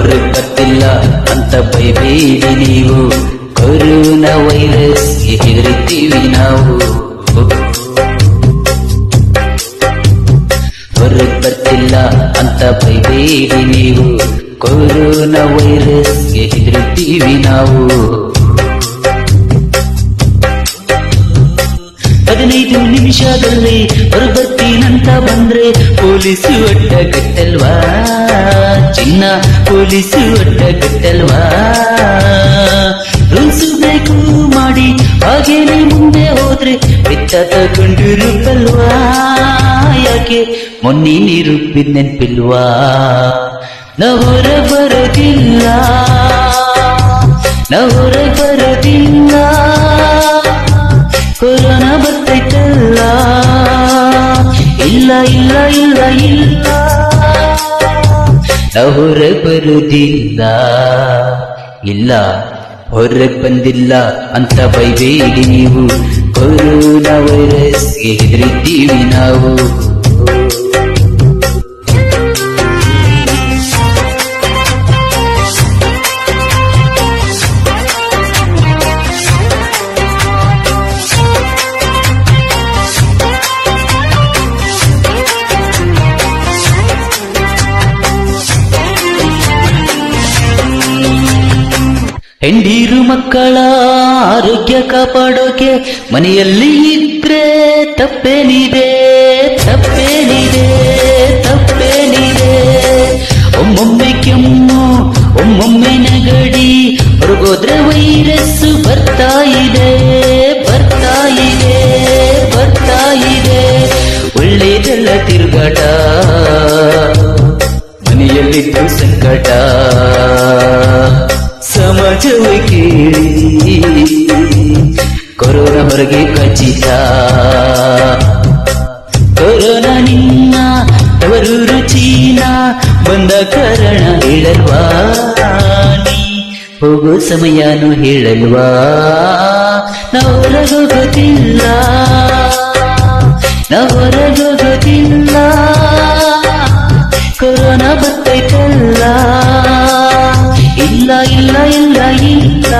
ಹೊರಗ್ ಬರ್ತಿಲ್ಲ ಅಂತ ಬೈಬೇಡಿ ನೀವು ಕೊರೋನಾ ವೈರಸ್ಗೆ ಹೆದರಿತೀವಿ ನಾವು ಹೊರಗ್ ಬರ್ತಿಲ್ಲ ಅಂತ ಬೈಬೇಡಿ ನೀವು ಕೊರೋನಾ ವೈರಸ್ಗೆ ಹೆದರಿತೀವಿ ನಾವು ಹದಿನೈದು ನಿಮಿಷದಲ್ಲಿ ಹೊರಬರ್ತೀನಂತ ಬಂದ್ರೆ ಪೊಲೀಸು ಅಡ್ಡ ಕಟ್ಟಲ್ವಾ ಚಿನ್ನ ಪೊಲೀಸು ಅಡ್ಡ ಕಟ್ಟಲ್ವಾ ರೂಲ್ಸ್ ಬೇಕು ಮಾಡಿ ಹಾಗೇನೆ ಮುಂದೆ ಹೋದ್ರೆ ಬೆತ್ತ ತಗೊಂಡು ರೂಪಲ್ವಾ ಯಾಕೆ ಮೊನ್ನೆ ನೀರು ನೆನ್ಪಿಲ್ವಾ ನಾವು ಹೊರ ಬರೋದಿಲ್ಲ ನಾವು ಹೊರ ಬರೋದಿಲ್ಲ ಕೊರೋನಾ ಬರ್ತೈತಲ್ಲ ಇಲ್ಲ ಇಲ್ಲ ಇಲ್ಲ ಇಲ್ಲ ನಾವು ಹೊರಗೆ ಬರುವುದಿಲ್ಲ ಇಲ್ಲ ಹೊರಗೆ ಬಂದಿಲ್ಲ ಅಂತ ಬೈಬೇಡಿ ನೀವು ಕೊರೋನಾ ವೈರಸ್ಗೆ ಹೆದರಿದ್ದೀವಿ ನಾವು ಹೆಂಡೀರು ಮಕ್ಕಳ ಆರೋಗ್ಯ ಕಾಪಾಡೋಕೆ ಮನೆಯಲ್ಲಿ ಇದ್ರೆ ತಪ್ಪೇನಿದೆ ತಪ್ಪೇನಿದೆ ತಪ್ಪೇನಿದೆ ಒಮ್ಮೊಮ್ಮೆ ಕೆಮ್ಮು ಒಮ್ಮೊಮ್ಮೆ ನಗಡಿ ಹೊರಗೋದ್ರೆ ವೈರಸ್ ಬರ್ತಾ ಇದೆ ಬರ್ತಾ ಇದೆ ಬರ್ತಾ ಇದೆ ಒಳ್ಳೇದೆಲ್ಲ ತಿರುಗಾಟ ಮನೆಯಲ್ಲಿದ್ದು ಸಂಕಟ ಸಮಾಜವೇ ಕೇಳಿ ಕೊರೋನಾ ಹೊರಗೆ ಖಚಿತ ಕೊರೋನಾ ನಿನ್ನ ತವರೂರು ಚೀನಾ ಬಂದ ಕಾರಣ ಹೇಳಲ್ವಾ ನೀ ಹೋಗೋ ಸಮಯನು ಹೇಳಲ್ವಾ ನಾವು ಹೊರಗೋಗೋದಿಲ್ಲ ನಾವು ಹೊರಗೋಗೋದಿಲ್ಲ ಕೊರೋನಾ ಬರ್ತೈತಲ್ಲ ಇಲ್ಲ ಇಲ್ಲ ಇಲ್ಲ ಇಲ್ಲ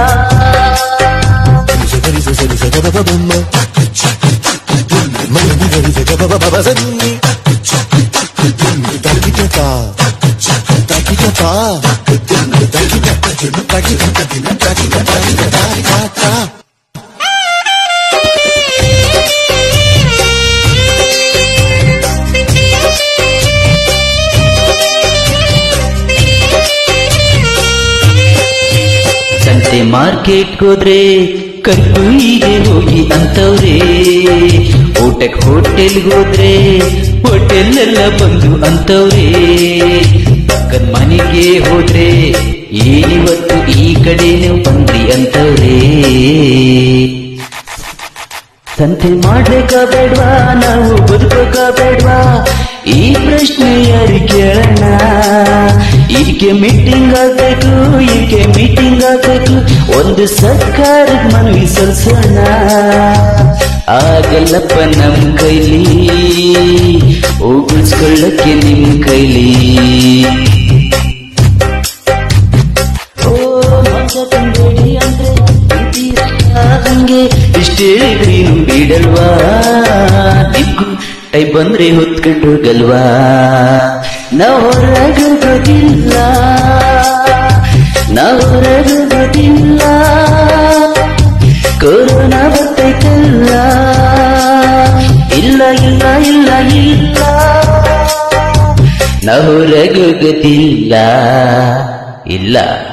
ಸಂತೆ ಮಾರ್ಕೆಟ್ ಹೋದ್ರೆ ಕರ್ಕುಯಿಗೆ ಹೋಗಿ ಅಂತವ್ರೆ ಊಟಕ್ ಹೋಟೆಲ್ಗೆ ಹೋದ್ರೆ ಹೋಟೆಲ್ ಎಲ್ಲ ಬಂದು ಅಂತವ್ರೆ ಪಕ್ಕದ ಮನೆಗೆ ಹೋದ್ರೆ ಏನಿವತ್ತು ಈ ಕಡೆನೆ ಬಂದ್ರಿ ಅಂತವ್ರೆ ಸಂತೆ ಮಾಡ್ಬೇಕ ಬೇಡ್ವಾ ನಾವು ಬದುಕೋಕ ಬೇಡ್ವಾ ಈ ಪ್ರಶ್ನೆ ಯಾರು ಕೇಳೋಣ ಇದಕ್ಕೆ ಮೀಟಿಂಗ್ ಆಗ್ಬೇಕು ಇದಕ್ಕೆ ಮೀಟಿಂಗ್ ಆಗ್ಬೇಕು ಒಂದು ಸರ್ಕಾರಕ್ಕೆ ಮನವಿ ಸಲ್ಸೋಣ ಆಗಲ್ಲಪ್ಪ ನಮ್ ಕೈಲಿ ಉಗಿಸ್ಕೊಳ್ಳಕ್ಕೆ ನಿಮ್ ಕೈಲಿ ಓ ಮಂಚ ತಂಬೇಡಿ ಅಂದ್ರೆ ಇದ್ದೀರಲ್ಲ ಹಂಗೆ ಇಷ್ಟೇ ನೀನು ಬಿಡಲ್ವಾ ದಿಕ್ಕು ಟೈಪ್ ಬಂದ್ರೆ ಹೊತ್ಕೊಂಡು ಹೋಗಲ್ವಾ ನಾವು ಹೊರಗೋಗೋದಿಲ್ಲ ನಾವು ಹೊರಗೋಗೋದಿಲ್ಲ ಕೊರೋನಾ ಬರ್ತೈತಲ್ಲ ಇಲ್ಲ ಇಲ್ಲ ಇಲ್ಲ ಇಲ್ಲ ನಾವು ಹೊರಗೋಗೋದಿಲ್ಲ ಇಲ್ಲ